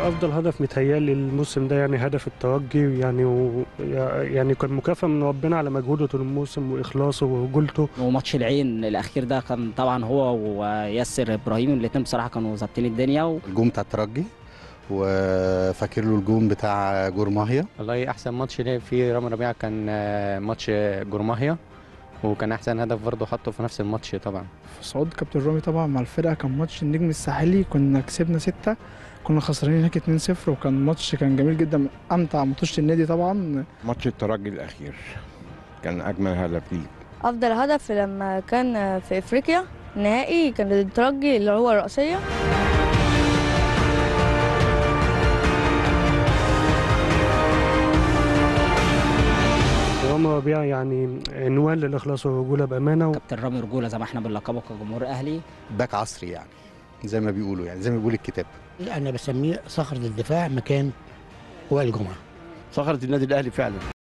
افضل هدف متهيألي الموسم ده يعني هدف الترجي يعني و يعني كان مكافاه من ربنا على مجهوده طول الموسم واخلاصه ورجولته وماتش العين الاخير ده كان طبعا هو وياسر ابراهيم الاثنين بصراحه كانوا ظابطين الدنيا و... الجون بتاع الترجي وفاكر له الجون بتاع جورماهيا والله احسن ماتش لعب فيه رامي ربيعه كان آه، ماتش جورماهيا وكان احسن هدف برضه حطه في نفس الماتش طبعا في صعود كابتن رامي طبعا مع الفرقه كان ماتش النجم الساحلي كنا كسبنا ستة كنا خسرانين هناك 2-0 وكان ماتش كان جميل جدا امتع ماتش النادي طبعا ماتش الترجي الاخير كان اجمل هدف ليه افضل هدف لما كان في افريقيا نهائي كان الترجي اللي هو الرأسية رامي ربيعه يعني عنوان للاخلاص والرجوله بامانه كابتن رامي رجوله زي ما احنا بنلقبه كجمهور اهلي باك عصري يعني زي ما بيقولوا يعني زي ما بيقول الكتاب انا بسميه صخرة الدفاع مكان وائل جمعه صخرة النادي الأهلي فعلا